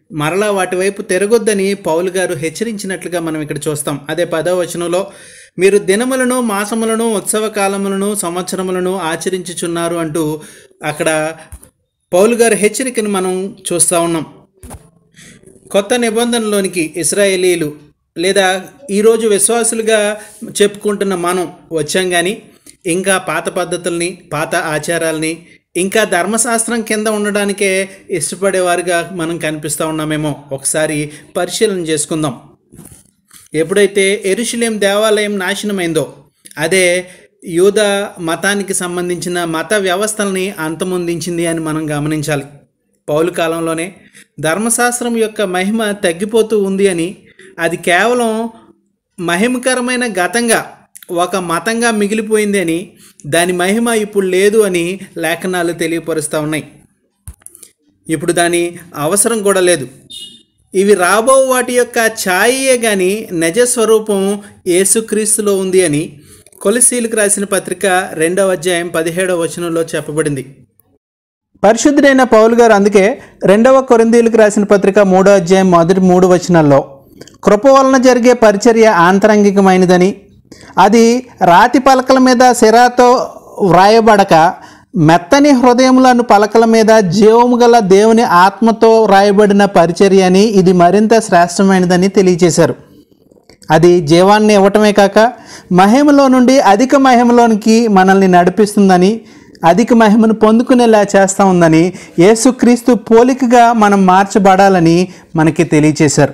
మరలా వాటి వైపు తిరగొద్దని పౌలు గారు హెచ్చరించినట్లుగా మనం ఇక్కడ చూస్తాం అదే పదవ వచనంలో మీరు దినములను మాసములను ఉత్సవ కాలములను సంవత్సరములను ఆచరించుచున్నారు అంటూ అక్కడ పౌలు గారి హెచ్చరికను మనం చూస్తూ ఉన్నాం కొత్త నిబంధనలోనికి ఇస్రాయేలీలు లేదా ఈరోజు విశ్వాసులుగా చెప్పుకుంటున్న మనం వచ్చాం కానీ ఇంకా పాత పద్ధతుల్ని పాత ఆచారాల్ని ఇంకా ధర్మశాస్త్రం కింద ఉండడానికే ఇష్టపడేవారుగా మనం కనిపిస్తూ ఉన్నామేమో ఒకసారి పరిశీలన చేసుకుందాం ఎప్పుడైతే ఎరుషులేం దేవాలయం నాశనమైందో అదే యూద మతానికి సంబంధించిన మత వ్యవస్థల్ని అంతమొందించింది అని మనం గమనించాలి పౌలు కాలంలోనే ధర్మశాస్త్రం యొక్క మహిమ తగ్గిపోతూ ఉంది అని అది కేవలం మహిమకరమైన గతంగా ఒక మతంగా మిగిలిపోయింది అని దాని మహిమ ఇప్పుడు లేదు అని లేఖనాలు తెలియపరుస్తూ ఉన్నాయి ఇప్పుడు దాని అవసరం కూడా లేదు ఇవి రాబో వాటి యొక్క ఛాయే కానీ నిజ స్వరూపం యేసుక్రీస్తులో ఉంది అని కొలసీలకు రాసిన పత్రిక రెండవ అధ్యాయం పదిహేడవ వచనంలో చెప్పబడింది పరిశుద్ధుడైన పౌలు గారు అందుకే రెండవ కొరిందీలకు రాసిన పత్రిక మూడో అధ్యాయం మొదటి మూడు వచనాల్లో కృప వలన జరిగే పరిచర్య ఆంతరంగికమైనదని అది రాతి పలకల మీద సిరాతో వ్రాయబడక మెత్తని హృదయములను పలకల మీద జీవము గల దేవుని ఆత్మతో వ్రాయబడిన పరిచర్య అని ఇది మరింత శ్రేష్టమైనదని తెలియచేశారు అది జీవాన్ని ఇవ్వటమే కాక మహిమలో నుండి అధిక మహిమలోనికి మనల్ని నడిపిస్తుందని అధిక మహిమను పొందుకునేలా చేస్తూ ఉందని యేసుక్రీస్తు పోలికగా మనం మార్చబడాలని మనకి తెలియచేశారు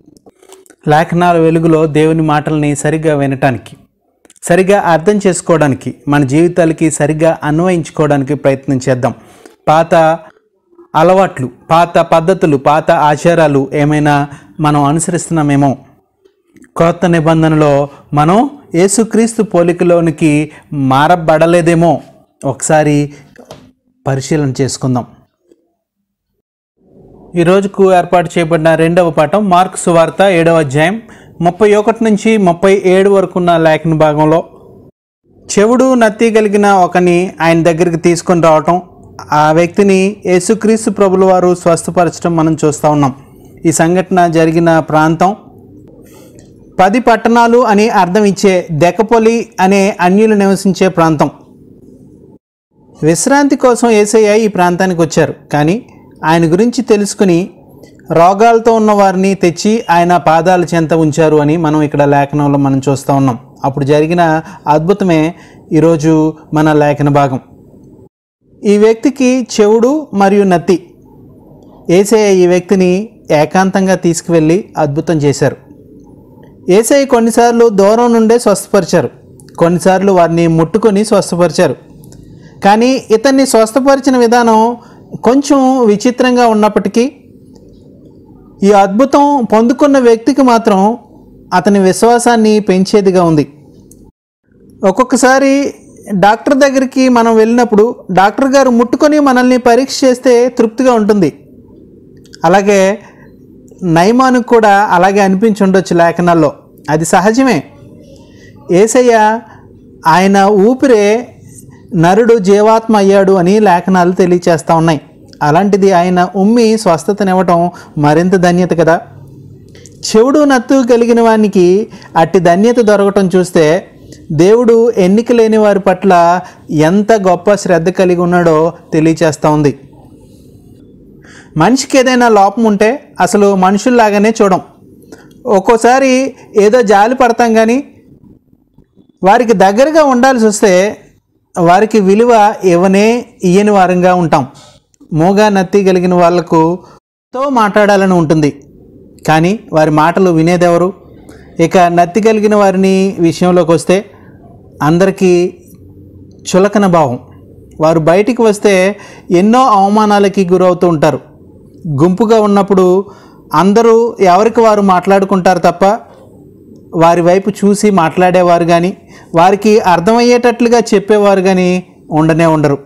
లేఖనాల వెలుగులో దేవుని మాటల్ని సరిగ్గా వినటానికి సరిగ్గా అర్థం చేసుకోవడానికి మన జీవితాలకి సరిగ్గా అన్వయించుకోవడానికి ప్రయత్నం చేద్దాం పాత అలవాట్లు పాత పద్ధతులు పాత ఆచారాలు ఏమైనా మనం అనుసరిస్తున్నామేమో కొత్త నిబంధనలో మనం యేసుక్రీస్తు పోలికలోనికి మారబడలేదేమో ఒకసారి పరిశీలన చేసుకుందాం ఈ రోజుకు ఏర్పాటు చేయబడిన రెండవ పాఠం మార్క్ సువార్త ఏడవ అధ్యాయం ముప్పై ఒకటి నుంచి ముప్పై ఏడు వరకు ఉన్న లేఖన భాగంలో చెవుడు నత్తి కలిగిన ఒకని ఆయన దగ్గరికి తీసుకొని రావటం ఆ వ్యక్తిని యేసుక్రీస్తు ప్రభుల వారు స్వస్థపరచడం మనం చూస్తూ ఉన్నాం ఈ సంఘటన జరిగిన ప్రాంతం పది పట్టణాలు అని అర్థం ఇచ్చే దెకపొలి అనే అన్యులు నివసించే ప్రాంతం విశ్రాంతి కోసం ఏసయ్య ఈ ప్రాంతానికి వచ్చారు కానీ ఆయన గురించి తెలుసుకుని రోగాలతో ఉన్న వారిని తెచ్చి ఆయన పాదాల చెంత ఉంచారు అని మనం ఇక్కడ లేఖనంలో మనం చూస్తూ ఉన్నాం అప్పుడు జరిగిన అద్భుతమే ఈరోజు మన లేఖన భాగం ఈ వ్యక్తికి చెవుడు మరియు నత్తి ఏసయ్య ఈ వ్యక్తిని ఏకాంతంగా తీసుకువెళ్ళి అద్భుతం చేశారు ఏసఐ కొన్నిసార్లు దూరం నుండే స్వస్థపరిచారు కొన్నిసార్లు వారిని ముట్టుకొని స్వస్థపరిచారు కానీ ఇతన్ని స్వస్థపరిచిన విధానం కొంచెం విచిత్రంగా ఉన్నప్పటికీ ఈ అద్భుతం పొందుకున్న వ్యక్తికి మాత్రం అతని విశ్వాసాన్ని పెంచేదిగా ఉంది ఒక్కొక్కసారి డాక్టర్ దగ్గరికి మనం వెళ్ళినప్పుడు డాక్టర్ గారు ముట్టుకొని మనల్ని పరీక్ష చేస్తే తృప్తిగా ఉంటుంది అలాగే నయమానికి కూడా అలాగే అనిపించి ఉండొచ్చు లేఖనాల్లో అది సహజమే ఏసయ్య ఆయన ఊపిరే నరుడు జీవాత్మ అయ్యాడు అని లేఖనాలు తెలియచేస్తూ ఉన్నాయి అలాంటిది ఆయన ఉమ్మి స్వస్థతనివ్వటం మరింత ధన్యత కదా చెవుడు నత్తు కలిగిన వానికి అట్టి ధన్యత దొరకటం చూస్తే దేవుడు ఎన్నిక లేని వారి పట్ల ఎంత గొప్ప శ్రద్ధ కలిగి ఉన్నాడో తెలియచేస్తూ ఉంది మనిషికి ఏదైనా లోపం ఉంటే అసలు మనుషుల్లాగానే చూడం ఒక్కోసారి ఏదో జాలి పడతాం కానీ వారికి దగ్గరగా ఉండాల్సి వస్తే వారికి విలువ ఇవ్వనే ఇయ్యని వారంగా ఉంటాం మూగా నత్తి కలిగిన వాళ్లకు తో మాట్లాడాలని ఉంటుంది కానీ వారి మాటలు వినేదెవరు ఇక నత్తి కలిగిన వారిని విషయంలోకి వస్తే అందరికీ చులకన భావం వారు బయటికి వస్తే ఎన్నో అవమానాలకి గురవుతూ ఉంటారు గుంపుగా ఉన్నప్పుడు అందరూ ఎవరికి వారు మాట్లాడుకుంటారు తప్ప వారి వైపు చూసి మాట్లాడేవారు కానీ వారికి అర్థమయ్యేటట్లుగా చెప్పేవారు కానీ ఉండనే ఉండరు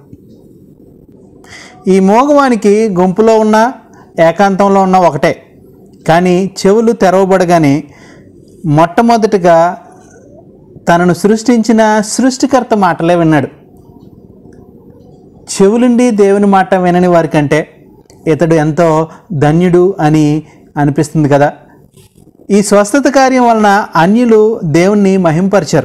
ఈ మోగవానికి గుంపులో ఉన్న ఏకాంతంలో ఉన్న ఒకటే కానీ చెవులు తెరవబడగానే మొట్టమొదటిగా తనను సృష్టించిన సృష్టికర్త మాటలే విన్నాడు చెవులుండి దేవుని మాట వినని వారికంటే ఇతడు ఎంతో ధన్యుడు అని అనిపిస్తుంది కదా ఈ స్వస్థత కార్యం వలన అన్యులు దేవుణ్ణి మహింపరిచారు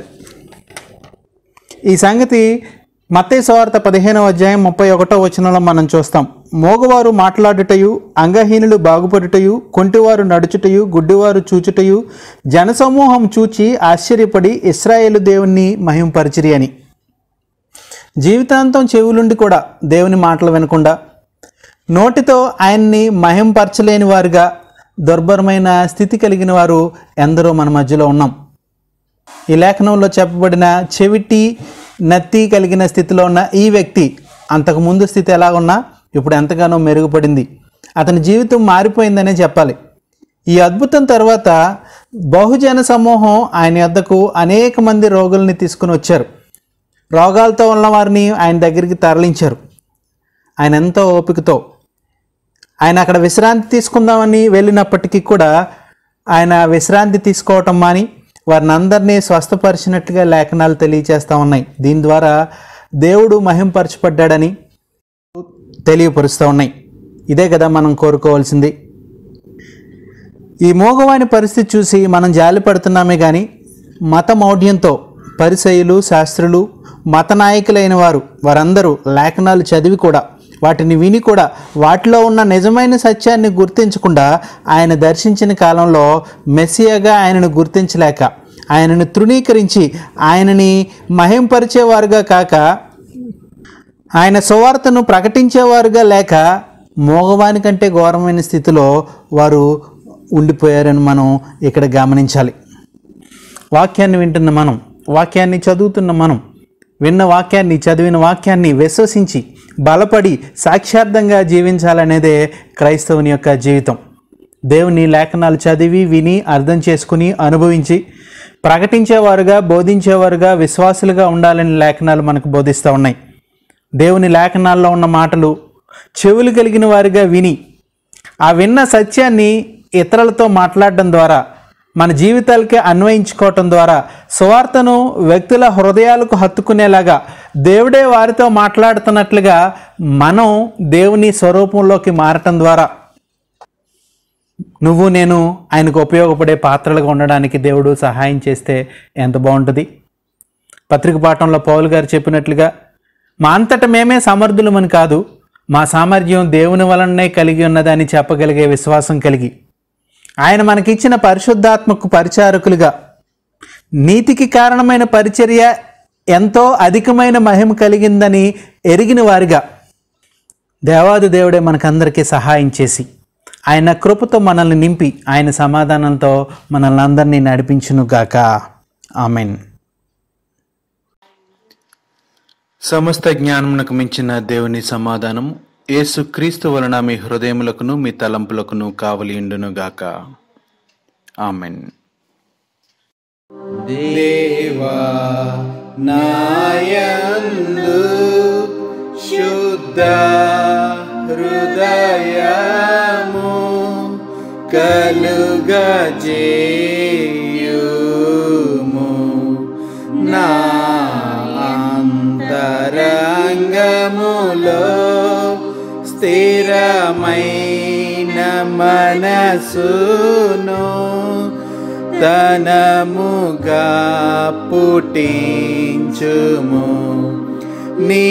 ఈ సంగతి మత్తయి సువార్త పదిహేనవ అధ్యాయం ముప్పై ఒకటో వచనంలో మనం చూస్తాం మోగవారు మాట్లాడుటయు అంగహీనులు బాగుపడుటయు కొంటివారు నడుచుటయు గుడ్డివారు చూచుటయు జనసమూహం చూచి ఆశ్చర్యపడి ఇస్రాయేలు దేవుణ్ణి మహింపరిచిరి అని జీవితాంతం చెవులుండి కూడా దేవుని మాటలు వినకుండా నోటితో ఆయన్ని మహింపరచలేని వారుగా దుర్భరమైన స్థితి కలిగిన వారు ఎందరో మన మధ్యలో ఉన్నాం ఈ లేఖనంలో చెప్పబడిన చెవిటి నత్తి కలిగిన స్థితిలో ఉన్న ఈ వ్యక్తి అంతకు ముందు స్థితి ఎలా ఉన్నా ఇప్పుడు ఎంతగానో మెరుగుపడింది అతని జీవితం మారిపోయిందనే చెప్పాలి ఈ అద్భుతం తర్వాత బహుజన సమూహం ఆయన వద్దకు అనేక మంది రోగుల్ని తీసుకుని వచ్చారు రోగాలతో ఉన్న వారిని ఆయన దగ్గరికి తరలించారు ఆయన ఎంతో ఓపికతో ఆయన అక్కడ విశ్రాంతి తీసుకుందామని వెళ్ళినప్పటికీ కూడా ఆయన విశ్రాంతి తీసుకోవటం మాని వారిని అందరినీ స్వస్థపరిచినట్టుగా లేఖనాలు తెలియచేస్తూ ఉన్నాయి దీని ద్వారా దేవుడు మహింపరచబడ్డాడని తెలియపరుస్తూ ఉన్నాయి ఇదే కదా మనం కోరుకోవాల్సింది ఈ మోగవాని పరిస్థితి చూసి మనం జాలి పడుతున్నామే కానీ మత మౌఢ్యంతో పరిసయులు శాస్త్రులు మత నాయకులైన వారు వారందరూ లేఖనాలు చదివి కూడా వాటిని విని కూడా వాటిలో ఉన్న నిజమైన సత్యాన్ని గుర్తించకుండా ఆయన దర్శించిన కాలంలో మెస్సియాగా ఆయనను గుర్తించలేక ఆయనను తృణీకరించి ఆయనని మహింపరిచేవారుగా కాక ఆయన సువార్తను ప్రకటించేవారుగా లేక మోగవాని కంటే ఘోరమైన స్థితిలో వారు ఉండిపోయారని మనం ఇక్కడ గమనించాలి వాక్యాన్ని వింటున్న మనం వాక్యాన్ని చదువుతున్న మనం విన్న వాక్యాన్ని చదివిన వాక్యాన్ని విశ్వసించి బలపడి సాక్షార్థంగా జీవించాలనేదే క్రైస్తవుని యొక్క జీవితం దేవుని లేఖనాలు చదివి విని అర్థం చేసుకుని అనుభవించి ప్రకటించేవారుగా బోధించేవారుగా విశ్వాసులుగా ఉండాలని లేఖనాలు మనకు బోధిస్తూ ఉన్నాయి దేవుని లేఖనాల్లో ఉన్న మాటలు చెవులు కలిగిన వారిగా విని ఆ విన్న సత్యాన్ని ఇతరులతో మాట్లాడడం ద్వారా మన జీవితాలకి అన్వయించుకోవటం ద్వారా సువార్తను వ్యక్తుల హృదయాలకు హత్తుకునేలాగా దేవుడే వారితో మాట్లాడుతున్నట్లుగా మనం దేవుని స్వరూపంలోకి మారటం ద్వారా నువ్వు నేను ఆయనకు ఉపయోగపడే పాత్రలుగా ఉండడానికి దేవుడు సహాయం చేస్తే ఎంత బాగుంటుంది పత్రిక పాఠంలో పౌలు గారు చెప్పినట్లుగా మా అంతట మేమే సమర్థులమని కాదు మా సామర్థ్యం దేవుని వలననే కలిగి ఉన్నదని చెప్పగలిగే విశ్వాసం కలిగి ఆయన మనకిచ్చిన పరిశుద్ధాత్మకు పరిచారకులుగా నీతికి కారణమైన పరిచర్య ఎంతో అధికమైన మహిమ కలిగిందని ఎరిగిన వారిగా దేవాది దేవుడే మనకందరికీ సహాయం చేసి ఆయన కృపతో మనల్ని నింపి ఆయన సమాధానంతో మనల్ని అందరినీ నడిపించును గాక ఆమెన్ సమస్త జ్ఞానమునకు మించిన దేవుని సమాధానం యేసుక్రీస్తు వలన మీ హృదయములకును మీ తలంపులకును కావలియుండును గాక ఆమెన్ దేవా నాయందు శుద్ధ హృదయము కలుగజేయుము నా అంతరంగములో స్థిరమైన మనసును తనముగా పుట్టించుము నీ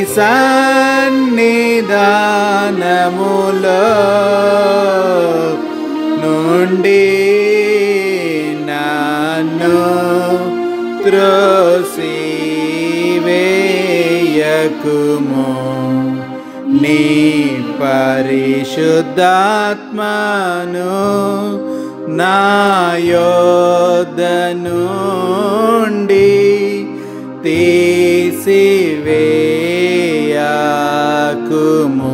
సన్నిధానములో నుండి నన్ను త్రోసివేయకుము నీ పరిశుద్ధాత్మను నాయోదనుండి తీసివేయకుము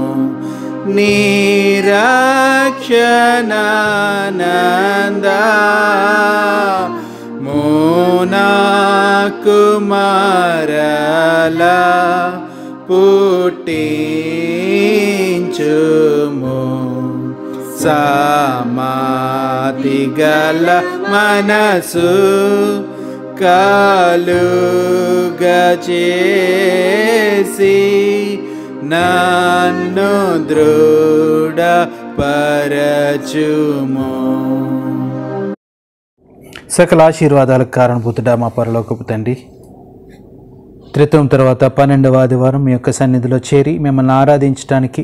నిరక్షణానంద మోనాకుమారలా పుట్టించుము సమాధి గల మనసు కలుగ చేసి నన్ను ద్రోహించుము పరచుము సకల ఆశీర్వాదాలకు కారణభూతుడా మా పరలోకపు తండ్రి త్రిత్వం తర్వాత పన్నెండవ ఆదివారం మీ యొక్క సన్నిధిలో చేరి మిమ్మల్ని ఆరాధించడానికి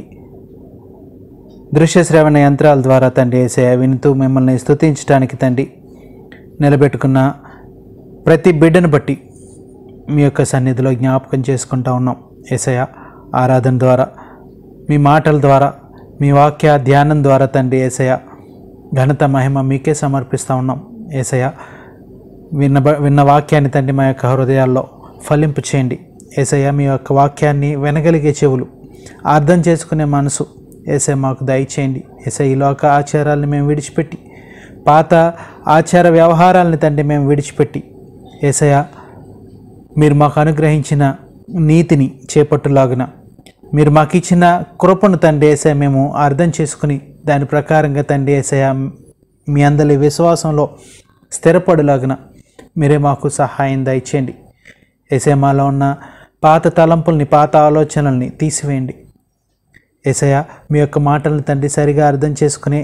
దృశ్య శ్రవణ యంత్రాల ద్వారా తండ్రి ఏసయ వినుతూ మిమ్మల్ని స్తుతించడానికి తండ్రి నిలబెట్టుకున్న ప్రతి బిడ్డను బట్టి మీ యొక్క సన్నిధిలో జ్ఞాపకం చేసుకుంటా ఉన్నాం ఏసయ ఆరాధన ద్వారా మీ మాటల ద్వారా మీ వాక్య ధ్యానం ద్వారా తండ్రి ఏసయ ఘనత మహిమ మీకే సమర్పిస్తూ ఉన్నాం ఏసయ విన్న బ- విన్న వాక్యాన్ని తండ్రి మా యొక్క హృదయాల్లో ఫలింపు చేయండి ఏసయ్య మీ యొక్క వాక్యాన్ని వినగలిగే చెవులు అర్థం చేసుకునే మనసు ఏసై మాకు దయచేయండి ఏసై ఈ లోక ఆచారాలను మేము విడిచిపెట్టి పాత ఆచార వ్యవహారాలని తండ్రి మేము విడిచిపెట్టి ఏసయ్య మీరు మాకు అనుగ్రహించిన నీతిని చేపట్టులాగున మీరు మాకు ఇచ్చిన కృపను తండ్రి ఏసయ మేము అర్థం చేసుకుని దాని ప్రకారంగా తండ్రి ఏసయ మీ అందరి విశ్వాసంలో స్థిరపడులాగున మీరే మాకు సహాయం దయచేయండి ఏసయ మాలో ఉన్న పాత తలంపుల్ని పాత ఆలోచనల్ని తీసివేయండి ఏసయ మీ యొక్క మాటలను తండ్రి సరిగా అర్థం చేసుకునే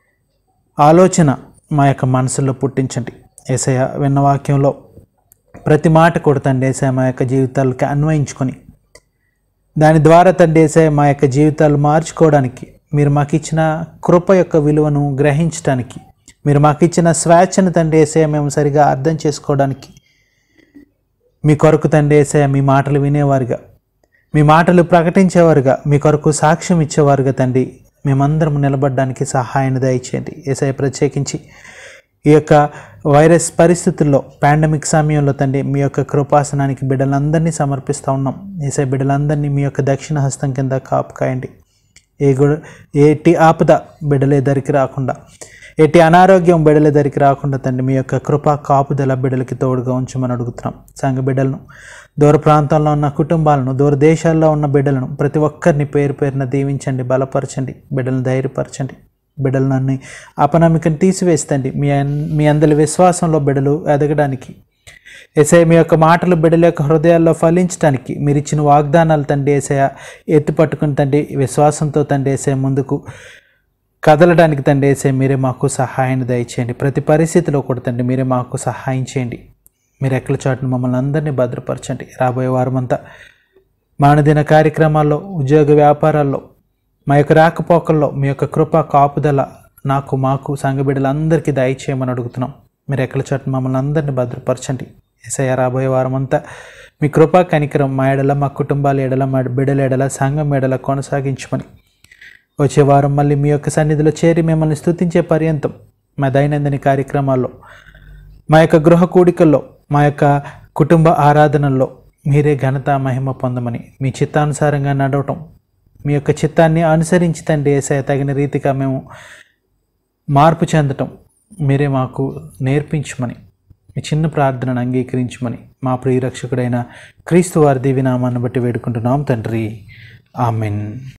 ఆలోచన మా యొక్క మనసులో పుట్టించండి ఏసయ విన్న వాక్యంలో ప్రతి మాట కూడా తండ్రి ఏసయ మా యొక్క జీవితాలకి అన్వయించుకొని దాని ద్వారా తండ్రి ఏసయ మా యొక్క జీవితాలు మార్చుకోవడానికి మీరు మాకు ఇచ్చిన కృప యొక్క విలువను గ్రహించడానికి మీరు మాకు ఇచ్చిన స్వేచ్ఛను తండ్రి ఏసయ మేము సరిగా అర్థం చేసుకోవడానికి మీ కొరకు తండ్రి ఏసయ మీ మాటలు వినేవారుగా మీ మాటలు ప్రకటించేవారుగా మీ కొరకు సాక్ష్యం ఇచ్చేవారుగా తండ్రి మేమందరం నిలబడడానికి సహాయాన్ని దయచేయండి ఏసఐ ప్రత్యేకించి ఈ యొక్క వైరస్ పరిస్థితుల్లో పాండమిక్ సమయంలో తండ్రి మీ యొక్క కృపాసనానికి బిడ్డలందరినీ సమర్పిస్తూ ఉన్నాం ఏసఐ బిడ్డలందరినీ మీ యొక్క దక్షిణ హస్తం కింద కాపుకాయండి ఏ గు ఏటి ఆపద బిడ్డలే దరికి రాకుండా ఎట్టి అనారోగ్యం బిడ్డల దరికి రాకుండా తండ్రి మీ యొక్క కృప కాపుదల బిడ్డలకి తోడుగా ఉంచమని అడుగుతున్నాం సంఘ బిడ్డలను దూర ప్రాంతంలో ఉన్న కుటుంబాలను దూర దేశాల్లో ఉన్న బిడ్డలను ప్రతి ఒక్కరిని పేరు పేరున దీవించండి బలపరచండి బిడ్డలను ధైర్యపరచండి బిడ్డలన్నీ అపనమ్మికను తీసివేస్తండి మీ అన్- మీ అందరి విశ్వాసంలో బిడ్డలు ఎదగడానికి ఎసఐ మీ యొక్క మాటలు బిడ్డల యొక్క హృదయాల్లో ఫలించడానికి మీరు ఇచ్చిన వాగ్దానాలు తండ్రి ఏసయ ఎత్తి పట్టుకుని తండ్రి విశ్వాసంతో తండ్రి ఏసే ముందుకు కదలడానికి తండ్రి ఏసే మీరే మాకు సహాయాన్ని దయచేయండి ప్రతి పరిస్థితిలో కూడా తండ్రి మీరే మాకు సహాయం చేయండి మీరు ఎక్కల చాటును మమ్మల్ని అందరినీ భద్రపరచండి రాబోయే వారమంతా మానదిన కార్యక్రమాల్లో ఉద్యోగ వ్యాపారాల్లో మా యొక్క రాకపోకల్లో మీ యొక్క కృప కాపుదల నాకు మాకు సంఘ బిడ్డలందరికీ దయచేయమని అడుగుతున్నాం మీరు ఎక్కల చోట మమ్మల్ని అందరినీ భద్రపరచండి ఎసయ్య రాబోయే వారం అంతా మీ కృపా కనికరం మా ఎడల మా కుటుంబాల ఎడల మా బిడ్డల ఎడల సంఘం ఎడల కొనసాగించమని వచ్చే వారం మళ్ళీ మీ యొక్క సన్నిధిలో చేరి మిమ్మల్ని స్తుతించే పర్యంతం మా దైనందిన కార్యక్రమాల్లో మా యొక్క గృహ కూడికల్లో మా యొక్క కుటుంబ ఆరాధనల్లో మీరే ఘనత మహిమ పొందమని మీ చిత్తానుసారంగా నడవటం మీ యొక్క చిత్తాన్ని అనుసరించి తండ్రి ఏసయ తగిన రీతిగా మేము మార్పు చెందటం మీరే మాకు నేర్పించమని మీ చిన్న ప్రార్థనను అంగీకరించమని మా ప్రియరక్షకుడైన క్రీస్తు వారి దివినామాన్ని బట్టి వేడుకుంటున్నాం తండ్రి ఆమెన్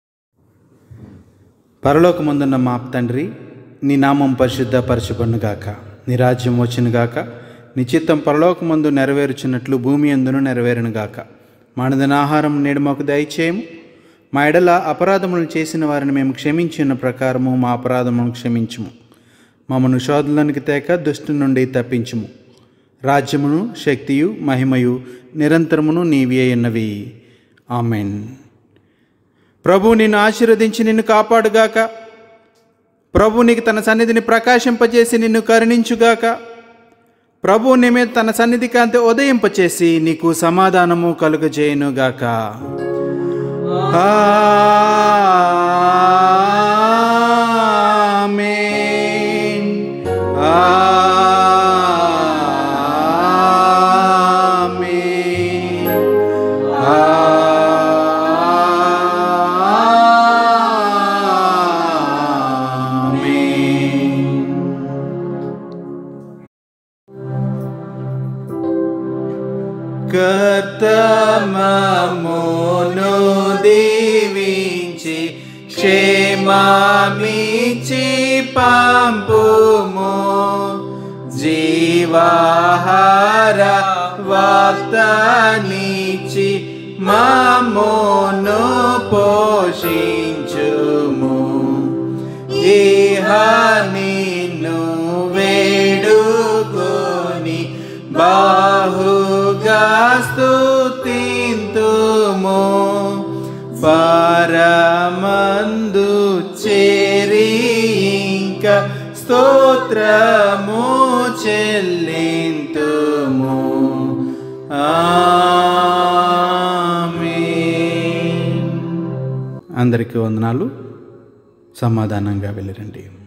పరలోకమందున్న మా తండ్రి నీ నామం పరిశుద్ధ పరచబడునుగాక నీ రాజ్యం వచ్చునుగాక నీ చిత్తం పరలోకమందు నెరవేరుచున్నట్లు భూమి అందును నెరవేరునుగాక మానదిన ఆహారం నేడు మాకు దయచేయము మా ఎడల అపరాధములను చేసిన వారిని మేము క్షమించిన ప్రకారము మా అపరాధములను క్షమించుము మమ్మను శోధనలోనికి తేక దుష్టు నుండి తప్పించుము రాజ్యమును శక్తియు మహిమయు నిరంతరమును నీవి ఉన్నవి ఆమెన్ ప్రభు నిన్ను ఆశీర్వదించి నిన్ను కాపాడుగాక ప్రభు నీకు తన సన్నిధిని ప్రకాశింపజేసి నిన్ను కరుణించుగాక ప్రభు నీ మీద తన సన్నిధి కాంతి ఉదయింపచేసి నీకు సమాధానము కలుగజేయునుగాక ఆమేన్. ఆమేన్. ఆమేన్. కర్తమమును దీవించి క్షేమామిచి పంపుము జీవాహార వార్తనిచి మమ్మోను పోషించుము చేరి ఇంకా స్తోత్రము చెల్లింతుము ఆమేన్ అందరికీ వందనాలు సమాధానంగా వెళ్ళిరండి